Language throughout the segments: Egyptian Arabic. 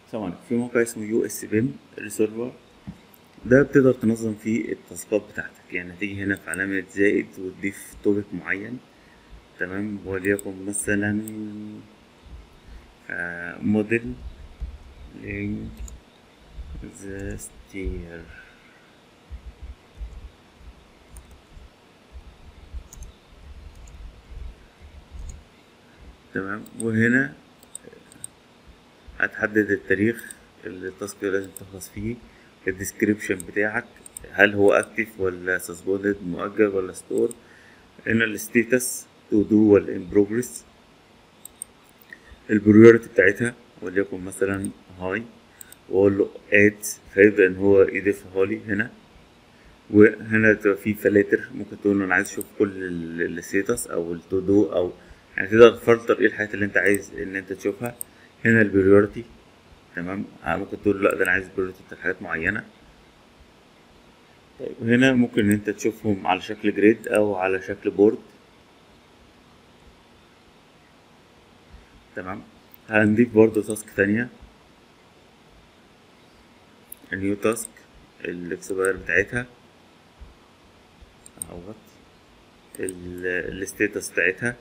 طبعا في موقع اسمه يو اس بيم ريسيرفر ده بتقدر تنظم فيه التاسكات بتاعتك يعني هتيجي هنا في علامة زائد وتضيف توبك معين تمام وليكن مثلا آه، موديل ذا ستير تمام وهنا هتحدد التاريخ اللي التاسك لازم تخلص فيه الديسكريبشن بتاعك هل هو اكتف ولا سسبوندد مؤجل ولا ستور هنا الستيتس تو دو ولا ان بروجريس البريورتي بتاعتها وليكن مثلا هاي واقول له اد فيبدا ان هو يضيفها لي هنا وهنا تبقى في فلاتر ممكن تقول له انا عايز اشوف كل الستيتس او التو دو او يعني تقدر تفلتر ايه الحاجات اللي انت عايز ان انت تشوفها هنا البريورتي تمام آه، ممكن تقول له لا ده انا عايز بريورتي بتاعت حاجات معينه طيب هنا ممكن ان انت تشوفهم على شكل جريد او على شكل بورد تمام هنضيف برضو تاسك تانية النيو تاسك الاكسباير بتاعتها اهوت الستيتس بتاعتها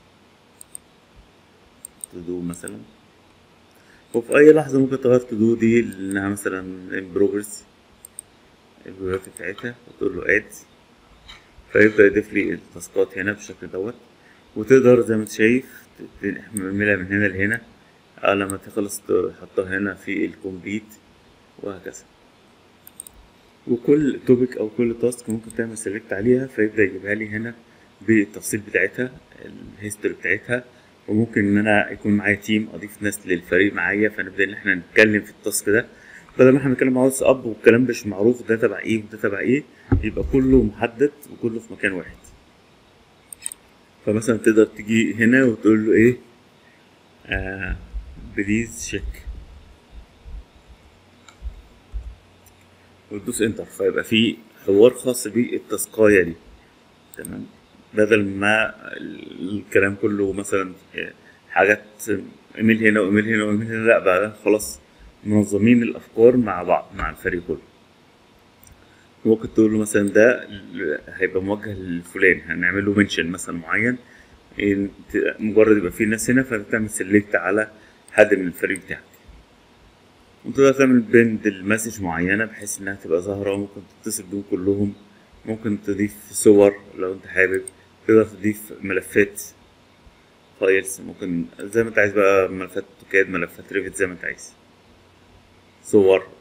تدو مثلا وفي اي لحظة ممكن تغير تدو دي لانها مثلا ان بروجرس البيانات بتاعتها وتقول له اد فيبدأ يضيف لي التاسكات هنا بالشكل دوت وتقدر زي ما انت شايف تعملها من هنا لهنا أو لما تخلص تحطها هنا في الكومبليت وهكذا وكل توبيك او كل تاسك ممكن تعمل سيلكت عليها فيبدا يجيبها لي هنا بالتفصيل بتاعتها الهيستوري بتاعتها وممكن ان انا يكون معايا تيم اضيف ناس للفريق معايا فنبدا ان احنا نتكلم في التاسك ده بدل ما احنا بنتكلم مع واتس اب والكلام مش معروف ده تبع ايه وده تبع ايه يبقى كله محدد وكله في مكان واحد فمثلا تقدر تيجي هنا وتقول له ايه آه بليز شيك وتدوس انتر فيبقى في حوار خاص بالتاسكايه دي تمام بدل ما الكلام كله مثلا حاجات ايميل هنا وايميل هنا وايميل هنا لا بقى خلاص منظمين الافكار مع بعض مع الفريق كله ممكن تقول له مثلا ده هيبقى موجه لفلان هنعمل له منشن مثلا معين مجرد يبقى في ناس هنا فتعمل سيلكت على حد من الفريق بتاعك وتقدر تعمل بند المسج معينة بحيث انها تبقى ظاهرة وممكن تتصل بيهم كلهم ممكن تضيف صور لو انت حابب تقدر تضيف ملفات فايلز ممكن زي ما انت عايز بقى ملفات اوتوكاد ملفات ريفت زي ما انت عايز صور